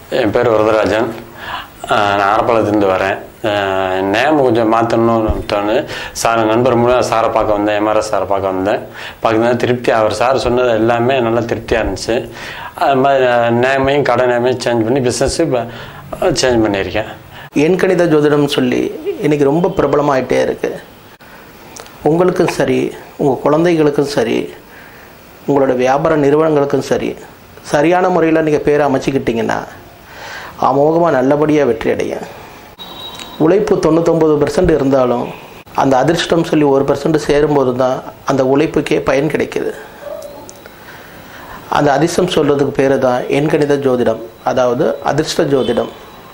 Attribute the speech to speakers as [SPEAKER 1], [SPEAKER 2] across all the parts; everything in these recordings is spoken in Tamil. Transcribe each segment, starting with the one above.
[SPEAKER 1] என் பேர் வரதராஜன் அஹ் நான் ஆரப்பாளத்துலேருந்து வரேன் நேம் கொஞ்சம் மாற்றணும்னு தோணு சார் நண்பர் மூலம் சாரை பார்க்க வந்தேன் எம்ஆர்எஸ் சாரை பார்க்க வந்தேன் பார்க்கும்போது திருப்தி அவர் சார் சொன்னது எல்லாமே நல்லா திருப்தியாக இருந்துச்சு அது மாதிரி நேமையும் கடை நேமையும் சேஞ்ச் பண்ணி பிஸ்னஸு இப்போ சேஞ்ச் பண்ணியிருக்கேன்
[SPEAKER 2] எண்கணித ஜோதிடம் சொல்லி இன்றைக்கி ரொம்ப பிரபலமாயிட்டே இருக்குது உங்களுக்கும் சரி உங்கள் குழந்தைகளுக்கும் சரி உங்களோட வியாபார நிறுவனங்களுக்கும் சரி சரியான முறையில் நீங்கள் பேரை அமைச்சிக்கிட்டிங்கன்னா அமோகமாக நல்லபடியாக வெற்றி அடையும் உழைப்பு தொண்ணூத்தொம்பது பெர்சன்ட் இருந்தாலும் அந்த அதிர்ஷ்டம் சொல்லி ஒரு பெர்சன்ட் சேரும்போது தான் அந்த உழைப்புக்கே பயன் கிடைக்குது அந்த அதிர்ஷ்டம் சொல்கிறதுக்கு பேர் தான் எண்கணித ஜோதிடம் அதாவது அதிர்ஷ்ட ஜோதிடம்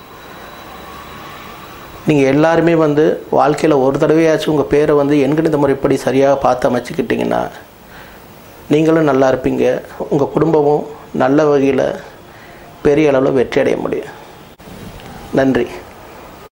[SPEAKER 2] நீங்கள் எல்லாருமே வந்து வாழ்க்கையில் ஒரு தடவையாச்சும் உங்கள் பேரை வந்து எண்கணித முறைப்படி சரியாக பார்த்து அமைச்சிக்கிட்டிங்கன்னா நீங்களும் நல்லா இருப்பீங்க உங்கள் குடும்பமும் நல்ல வகையில் பெரிய அளவில் வெற்றி அடைய முடியும் நன்றி